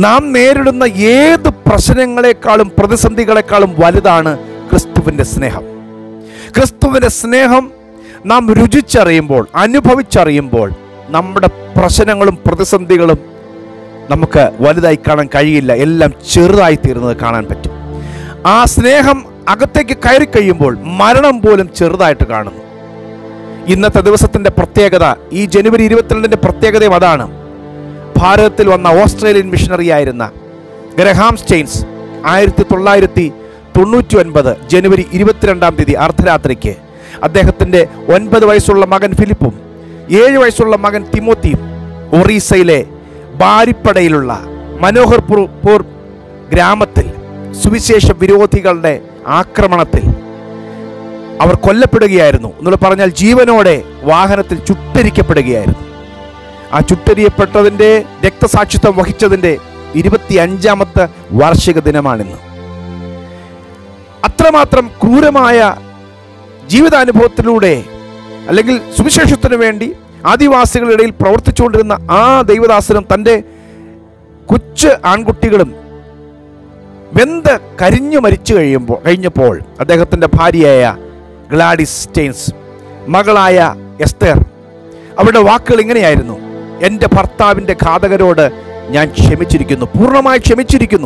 നാം നേരിടുന്ന ഏത് പ്രശ്നങ്ങളെക്കാളും പ്രതിസന്ധികളെക്കാളും വലുതാണ് ക്രിസ്തുവിൻ്റെ സ്നേഹം ക്രിസ്തുവിൻ്റെ സ്നേഹം നാം രുചിച്ചറിയുമ്പോൾ അനുഭവിച്ചറിയുമ്പോൾ നമ്മുടെ പ്രശ്നങ്ങളും പ്രതിസന്ധികളും നമുക്ക് വലുതായി കാണാൻ കഴിയില്ല എല്ലാം ചെറുതായി തീരുന്നത് കാണാൻ പറ്റും ആ സ്നേഹം അകത്തേക്ക് കയറി കഴിയുമ്പോൾ മരണം പോലും ചെറുതായിട്ട് കാണുന്നു ഇന്നത്തെ ദിവസത്തിന്റെ പ്രത്യേകത ഈ ജനുവരി ഇരുപത്തിരണ്ടിന്റെ പ്രത്യേകതയും അതാണ് ഭാരതത്തിൽ വന്ന ഓസ്ട്രേലിയൻ മിഷണറി ആയിരുന്ന ഗ്രഹാം സ്റ്റെയിൻസ് ആയിരത്തി തൊള്ളായിരത്തി തൊണ്ണൂറ്റി ഒൻപത് ജനുവരി ഇരുപത്തിരണ്ടാം തീയതി അർദ്ധരാത്രിക്ക് അദ്ദേഹത്തിൻ്റെ ഒൻപത് വയസ്സുള്ള മകൻ ഫിലിപ്പും ഏഴ് വയസ്സുള്ള മകൻ തിമോത്തിയും ഒറീസയിലെ ബാരിപ്പടയിലുള്ള മനോഹർപൂർ പൂർ ഗ്രാമത്തിൽ സുവിശേഷ വിരോധികളുടെ ആക്രമണത്തിൽ അവർ കൊല്ലപ്പെടുകയായിരുന്നു എന്നുള്ള പറഞ്ഞാൽ ജീവനോടെ വാഹനത്തിൽ ചുട്ടരിക്കപ്പെടുകയായിരുന്നു ആ ചുട്ടരിയപ്പെട്ടതിൻ്റെ രക്തസാക്ഷിത്വം വഹിച്ചതിൻ്റെ ഇരുപത്തി അഞ്ചാമത്തെ വാർഷിക ദിനമാണിന്ന് അത്രമാത്രം ക്രൂരമായ ജീവിതാനുഭവത്തിലൂടെ അല്ലെങ്കിൽ സുവിശേഷത്തിനു വേണ്ടി ആദിവാസികളുടെ ഇടയിൽ പ്രവർത്തിച്ചുകൊണ്ടിരുന്ന ആ ദൈവദാസനും തൻ്റെ കൊച്ചു ആൺകുട്ടികളും വെന്ത് കരിഞ്ഞു മരിച്ചു കഴിയുമ്പോൾ കഴിഞ്ഞപ്പോൾ അദ്ദേഹത്തിൻ്റെ ഭാര്യയായ ഗ്ലാഡിസ് സ്റ്റെയിൻസ് മകളായ എസ്തേർ അവരുടെ വാക്കുകൾ ഇങ്ങനെയായിരുന്നു എൻ്റെ ഭർത്താവിൻ്റെ ഘാതകരോട് ഞാൻ ക്ഷമിച്ചിരിക്കുന്നു പൂർണ്ണമായി ക്ഷമിച്ചിരിക്കുന്നു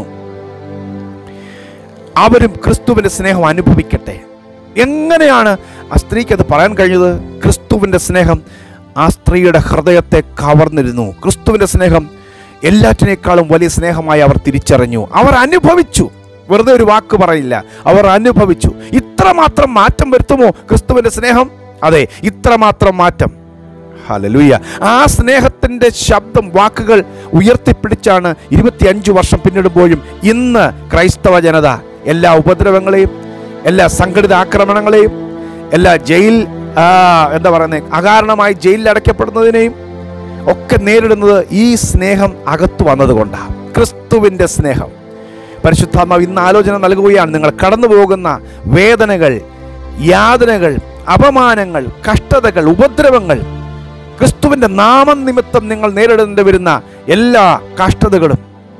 അവരും ക്രിസ്തുവിൻ്റെ സ്നേഹം അനുഭവിക്കട്ടെ എങ്ങനെയാണ് ആ സ്ത്രീക്ക് അത് പറയാൻ കഴിഞ്ഞത് ക്രിസ്തുവിൻ്റെ സ്നേഹം ആ സ്ത്രീയുടെ ഹൃദയത്തെ കവർന്നിരുന്നു ക്രിസ്തുവിൻ്റെ സ്നേഹം എല്ലാറ്റിനേക്കാളും വലിയ സ്നേഹമായി അവർ തിരിച്ചറിഞ്ഞു അവർ അനുഭവിച്ചു വെറുതെ ഒരു വാക്ക് പറയില്ല അവർ അനുഭവിച്ചു ഇത്രമാത്രം മാറ്റം വരുത്തുമോ ക്രിസ്തുവിൻ്റെ സ്നേഹം അതെ ഇത്രമാത്രം മാറ്റം ഹലലൂയ ആ സ്നേഹത്തിൻ്റെ ശബ്ദം വാക്കുകൾ ഉയർത്തിപ്പിടിച്ചാണ് ഇരുപത്തിയഞ്ച് വർഷം പിന്നിടുമ്പോഴും ഇന്ന് ക്രൈസ്തവ ജനത എല്ലാ ഉപദ്രവങ്ങളെയും എല്ലാ സംഘടിത ആക്രമണങ്ങളെയും എല്ലാ ജയിൽ ആ, എന്താ പറയുന്നത് അകാരണമായി ജയിലിൽ അടയ്ക്കപ്പെടുന്നതിനെയും ഒക്കെ നേരിടുന്നത് ഈ സ്നേഹം അകത്തു വന്നതുകൊണ്ടാണ് ക്രിസ്തുവിൻ്റെ സ്നേഹം പരിശുദ്ധാത്മാവ് ഇന്ന് ആലോചന നൽകുകയാണ് നിങ്ങൾ കടന്നു പോകുന്ന വേദനകൾ യാതനകൾ അപമാനങ്ങൾ കഷ്ടതകൾ ഉപദ്രവങ്ങൾ ക്രിസ്തുവിൻ്റെ നാമനിമിത്തം നിങ്ങൾ നേരിടേണ്ടി വരുന്ന എല്ലാ കഷ്ടതകളും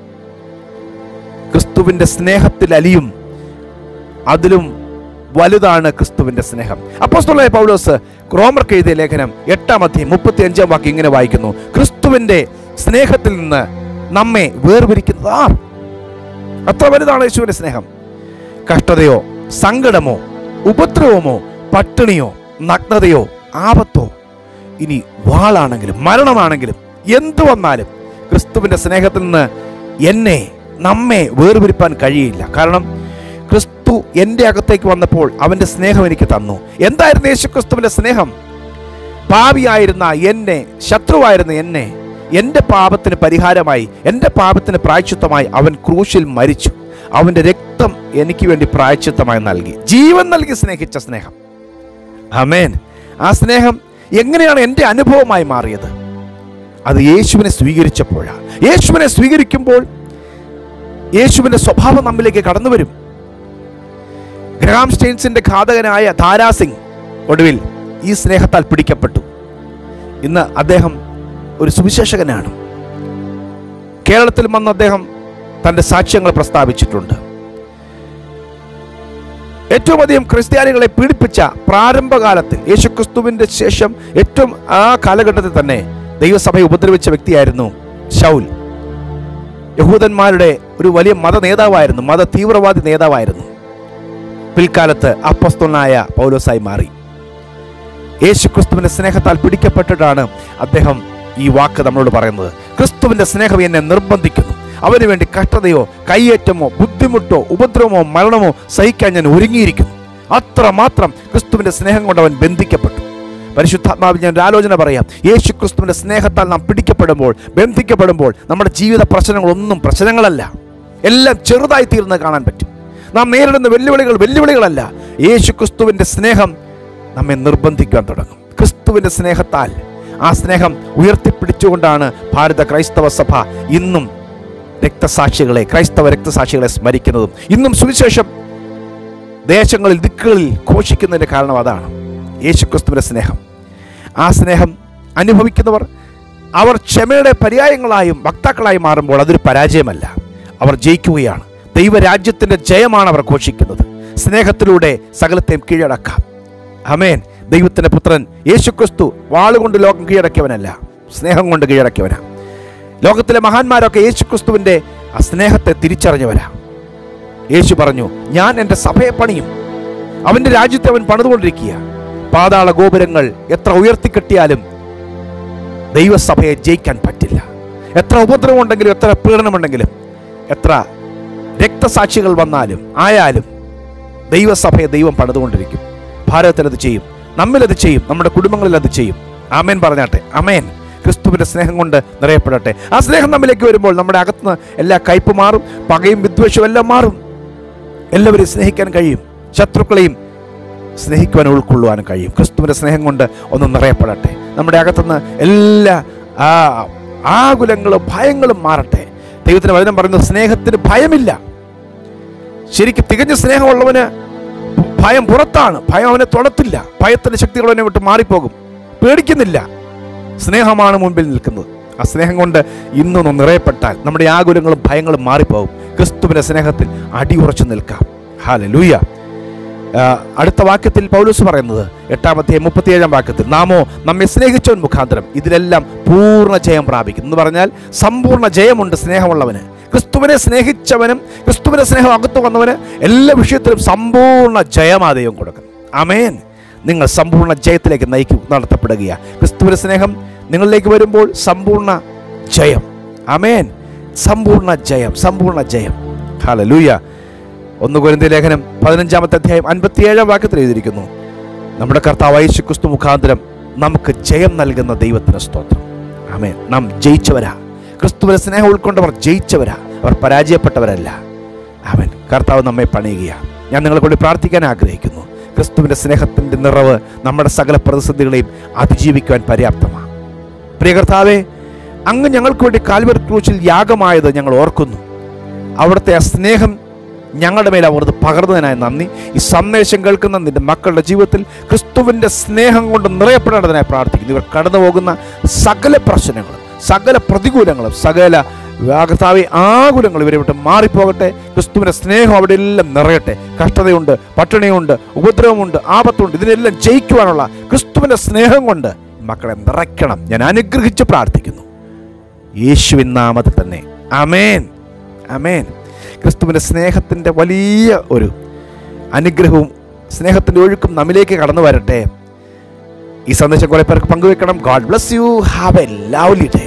ക്രിസ്തുവിൻ്റെ സ്നേഹത്തിൽ അലിയും അതിലും വലുതാണ് ക്രിസ്തുവിൻ്റെ സ്നേഹം അപ്പോസ്തലനായ പൗലോസ് റോമർക്ക് എഴുതിയ ലേഖനം എട്ടാം അധ്യായം മുപ്പത്തി അഞ്ചാം വാക്യം ഇങ്ങനെ വായിക്കുന്നു ക്രിസ്തുവിൻ്റെ സ്നേഹത്തിൽ നിന്ന് നമ്മെ വേർപിരിക്കുന്നത് ആർ അത്ര വലുതാണ് യേശുവിൻ്റെ സ്നേഹം കഷ്ടതയോ സങ്കടമോ ഉപദ്രവമോ പട്ടിണിയോ നഗ്നതയോ ആപത്തോ ഇനി വാളാണെങ്കിലും മരണമാണെങ്കിലും എന്തു വന്നാലും ക്രിസ്തുവിൻ്റെ സ്നേഹത്തിൽ നിന്ന് എന്നെ നമ്മെ വേർപിരിപ്പാൻ കഴിയില്ല കാരണം ക്രിസ്തു എൻ്റെ അകത്തേക്ക് വന്നപ്പോൾ അവൻ്റെ സ്നേഹം എനിക്ക് തന്നു എന്തായിരുന്നു യേശു ക്രിസ്തുവിൻ്റെ സ്നേഹം പാപിയായിരുന്ന എന്നെ ശത്രുവായിരുന്ന എന്നെ എൻ്റെ പാപത്തിന് പരിഹാരമായി എൻ്റെ പാപത്തിന് പ്രായച്ചിത്തമായി അവൻ ക്രൂശിൽ മരിച്ചു അവൻ്റെ രക്തം എനിക്ക് വേണ്ടി പ്രായച്ചിത്തമായി നൽകി ജീവൻ നൽകി സ്നേഹിച്ച സ്നേഹം അമേൻ ആ സ്നേഹം എങ്ങനെയാണ് എൻ്റെ അനുഭവമായി മാറിയത് അത് യേശുവിനെ സ്വീകരിച്ചപ്പോഴാണ് യേശുവിനെ സ്വീകരിക്കുമ്പോൾ യേശുവിൻ്റെ സ്വഭാവം നമ്മിലേക്ക് കടന്നു വരും ഗ്രഹാം സ്റ്റെയിൻസിന്റെ ഘാതകനായ ധാരാ സിംഗ് ഒടുവിൽ ഈ സ്നേഹത്താൽ പിടിക്കപ്പെട്ടു ഇന്ന് അദ്ദേഹം ഒരു സുവിശേഷകനാണ് കേരളത്തിൽ വന്ന് അദ്ദേഹം തൻ്റെ സാക്ഷ്യങ്ങൾ പ്രസ്താവിച്ചിട്ടുണ്ട് ഏറ്റവും അധികം ക്രിസ്ത്യാനികളെ പീഡിപ്പിച്ച പ്രാരംഭകാലത്തിൽ യേശുക്രിസ്തുവിന്റെ ശേഷം ഏറ്റവും ആ കാലഘട്ടത്തിൽ തന്നെ ദൈവസഭയെ ഉപദ്രവിച്ച വ്യക്തിയായിരുന്നു ശൗൽ യഹൂദന്മാരുടെ ഒരു വലിയ മത നേതാവായിരുന്നു മത തീവ്രവാദി നേതാവായിരുന്നു പിൽക്കാലത്ത് അപ്പസ്തോനായ പൗലോസായി മാറി യേശു ക്രിസ്തുവിന്റെ സ്നേഹത്താൽ പിടിക്കപ്പെട്ടിട്ടാണ് അദ്ദേഹം ഈ വാക്ക് നമ്മളോട് പറയുന്നത് ക്രിസ്തുവിന്റെ സ്നേഹം എന്നെ നിർബന്ധിക്കുന്നു അവന് വേണ്ടി കഷ്ടതയോ കയ്യേറ്റമോ ബുദ്ധിമുട്ടോ ഉപദ്രവമോ മരണമോ സഹിക്കാൻ ഞാൻ ഒരുങ്ങിയിരിക്കുന്നു അത്രമാത്രം ക്രിസ്തുവിന്റെ സ്നേഹം കൊണ്ട് അവൻ ബന്ധിക്കപ്പെട്ടു പരിശുദ്ധാത്മാവിൽ ഞാൻ ഒരു ആലോചന പറയാം യേശു ക്രിസ്തുവിന്റെ സ്നേഹത്താൽ നാം പിടിക്കപ്പെടുമ്പോൾ ബന്ധിക്കപ്പെടുമ്പോൾ നമ്മുടെ ജീവിത പ്രശ്നങ്ങളൊന്നും പ്രശ്നങ്ങളല്ല എല്ലാം ചെറുതായി തീർന്ന് കാണാൻ പറ്റും നാം നേരിടുന്ന വെല്ലുവിളികൾ വെല്ലുവിളികളല്ല യേശു ക്രിസ്തുവിന്റെ സ്നേഹം നമ്മെ നിർബന്ധിക്കാൻ തുടങ്ങും ക്രിസ്തുവിന്റെ സ്നേഹത്താൽ ആ സ്നേഹം ഉയർത്തിപ്പിടിച്ചുകൊണ്ടാണ് ഭാരത ക്രൈസ്തവ സഭ ഇന്നും രക്തസാക്ഷികളെ ക്രൈസ്തവ രക്തസാക്ഷികളെ സ്മരിക്കുന്നതും ഇന്നും സുവിശേഷം ദേശങ്ങളിൽ ദിക്കുകളിൽ ഘോഷിക്കുന്നതിൻ്റെ കാരണം അതാണ് യേശുക്രിസ്തുവിൻ്റെ സ്നേഹം ആ സ്നേഹം അനുഭവിക്കുന്നവർ അവർ ക്ഷമയുടെ പര്യായങ്ങളായും വക്താക്കളായി മാറുമ്പോൾ അതൊരു പരാജയമല്ല അവർ ജയിക്കുകയാണ് ദൈവരാജ്യത്തിൻ്റെ ജയമാണ് അവർ ഘോഷിക്കുന്നത് സ്നേഹത്തിലൂടെ സകലത്തെയും കീഴടക്കാം അമേൻ ദൈവത്തിൻ്റെ പുത്രൻ യേശുക്രിസ്തു വാളുകൊണ്ട് ലോകം കീഴടക്കിയവനല്ല സ്നേഹം കൊണ്ട് കീഴടക്കിയവനാ ലോകത്തിലെ മഹാന്മാരൊക്കെ യേശുക്രിസ്തുവിൻ്റെ ആ സ്നേഹത്തെ തിരിച്ചറിഞ്ഞവരാ യേശു പറഞ്ഞു ഞാൻ എൻ്റെ സഭയെ പണിയും അവൻ്റെ രാജ്യത്തെ അവൻ പണിതുകൊണ്ടിരിക്കുക പാതാള ഗോപുരങ്ങൾ എത്ര ഉയർത്തിക്കെട്ടിയാലും ദൈവസഭയെ ജയിക്കാൻ പറ്റില്ല എത്ര ഉപദ്രവമുണ്ടെങ്കിലും എത്ര പീഡനമുണ്ടെങ്കിലും എത്ര രക്തസാക്ഷികൾ വന്നാലും ആയാലും ദൈവസഭയെ ദൈവം പണിതുകൊണ്ടിരിക്കും ഭാരതത്തിൽ അത് ചെയ്യും നമ്മിലത് ചെയ്യും നമ്മുടെ കുടുംബങ്ങളിൽ അത് ചെയ്യും ആമേൻ പറഞ്ഞാട്ടെ അമേൻ ക്രിസ്തുവിൻ്റെ സ്നേഹം കൊണ്ട് നിറയപ്പെടട്ടെ ആ സ്നേഹം നമ്മിലേക്ക് വരുമ്പോൾ നമ്മുടെ അകത്തുനിന്ന് എല്ലാ കയ്പ് മാറും പകയും വിദ്വേഷവും എല്ലാം മാറും എല്ലാവരെയും സ്നേഹിക്കാൻ കഴിയും ശത്രുക്കളെയും സ്നേഹിക്കുവാൻ ഉൾക്കൊള്ളുവാനും കഴിയും ക്രിസ്തുവിൻ്റെ സ്നേഹം കൊണ്ട് ഒന്ന് നിറയപ്പെടട്ടെ നമ്മുടെ അകത്തുനിന്ന് എല്ലാ ആ ആകുലങ്ങളും ഭയങ്ങളും മാറട്ടെ ദൈവത്തിന് വചനം പറയുന്നത് സ്നേഹത്തിന് ഭയമില്ല ശരിക്കും തികഞ്ഞ സ്നേഹമുള്ളവന് ഭയം പുറത്താണ് ഭയം അവനെ തൊടത്തില്ല ഭയത്തിന്റെ ശക്തികൾ അവനെ വിട്ട് മാറിപ്പോകും പേടിക്കുന്നില്ല സ്നേഹമാണ് മുൻപിൽ നിൽക്കുന്നത് ആ സ്നേഹം കൊണ്ട് ഇന്നൊന്ന് നിറയപ്പെട്ടാൽ നമ്മുടെ ആകുലങ്ങളും ഭയങ്ങളും മാറിപ്പോകും ക്രിസ്തുവിന്റെ സ്നേഹത്തിൽ അടിയുറച്ചു നിൽക്കാം ഹാല ലൂയ അടുത്ത വാക്യത്തിൽ പൗലൂസ് പറയുന്നത് എട്ടാമത്തെ മുപ്പത്തിയേഴാം വാക്യത്തിൽ നാമോ നമ്മെ സ്നേഹിച്ചവൻ മുഖാന്തരം ഇതിലെല്ലാം പൂർണ്ണ ജയം പ്രാപിക്കും എന്ന് പറഞ്ഞാൽ സമ്പൂർണ്ണ ജയമുണ്ട് സ്നേഹമുള്ളവന് ക്രിസ്തുവിനെ സ്നേഹിച്ചവനും ക്രിസ്തുവിനെ സ്നേഹം അകത്തു വന്നവന് എല്ലാ വിഷയത്തിലും സമ്പൂർണ്ണ ജയമാ ദൈവം കൊടുക്കും അമേൻ നിങ്ങൾ സമ്പൂർണ്ണ ജയത്തിലേക്ക് നയിക്കു നടത്തപ്പെടുകയാണ് ക്രിസ്തുവിന്റെ സ്നേഹം നിങ്ങളിലേക്ക് വരുമ്പോൾ സമ്പൂർണ്ണ ജയം അമേൻ സമ്പൂർണ്ണ ജയം സമ്പൂർണ്ണ ജയം ഹാലലൂയ ഒന്ന് കുരുന്തി ലേഖനം പതിനഞ്ചാമത്തെ അധ്യായം അൻപത്തിയേഴാം വാക്യത്തിൽ എഴുതിയിരിക്കുന്നു നമ്മുടെ കർത്താവ് യേശു ക്രിസ്തു മുഖാന്തരം നമുക്ക് ജയം നൽകുന്ന ദൈവത്തിന് സ്തോത്രം ആമേൻ നാം ജയിച്ചവരാ ക്രിസ്തുവിന്റെ സ്നേഹം ഉൾക്കൊണ്ടവർ ജയിച്ചവരാ അവർ പരാജയപ്പെട്ടവരല്ല അവൻ കർത്താവ് നമ്മെ പണിയുകയാണ് ഞാൻ നിങ്ങളെ കൂടി പ്രാർത്ഥിക്കാൻ ആഗ്രഹിക്കുന്നു ക്രിസ്തുവിന്റെ സ്നേഹത്തിന്റെ നിറവ് നമ്മുടെ സകല പ്രതിസന്ധികളെയും അതിജീവിക്കുവാൻ പര്യാപ്തമാണ് പ്രിയ കർത്താവെ അങ്ങ് ഞങ്ങൾക്ക് വേണ്ടി കാൽവർ ക്രൂശിൽ യാഗമായത് ഞങ്ങൾ ഓർക്കുന്നു അവിടുത്തെ ആ സ്നേഹം ഞങ്ങളുടെ മേൽ അവിടുന്ന് പകർന്നതിനായി നന്ദി ഈ സന്ദേശം കേൾക്കുന്ന നിന്റെ മക്കളുടെ ജീവിതത്തിൽ ക്രിസ്തുവിൻ്റെ സ്നേഹം കൊണ്ട് നിറയപ്പെടേണ്ടതിനായി പ്രാർത്ഥിക്കുന്നു ഇവർ കടന്നു പോകുന്ന സകല പ്രശ്നങ്ങളും സകല പ്രതികൂലങ്ങളും സകല കർത്താവെ ആകുലങ്ങൾ ഇവരെ വിട്ട് മാറിപ്പോകട്ടെ ക്രിസ്തുവിൻ്റെ സ്നേഹം അവിടെ എല്ലാം നിറയട്ടെ കഷ്ടതയുണ്ട് പട്ടിണിയുണ്ട് ഉപദ്രവമുണ്ട് ആപത്തുണ്ട് ഇതിനെല്ലാം ജയിക്കുവാനുള്ള ക്രിസ്തുവിൻ്റെ സ്നേഹം കൊണ്ട് മക്കളെ നിറയ്ക്കണം ഞാൻ അനുഗ്രഹിച്ച് പ്രാർത്ഥിക്കുന്നു യേശുവിൻ നാമത്തിൽ തന്നെ അമേൻ അമേൻ ക്രിസ്തുവിൻ്റെ സ്നേഹത്തിൻ്റെ വലിയ ഒരു അനുഗ്രഹവും സ്നേഹത്തിൻ്റെ ഒഴുക്കും നമ്മിലേക്ക് കടന്നു വരട്ടെ ഈ സന്ദേശം കുറെ പേർക്ക് പങ്കുവെക്കണം God bless you have a lovely day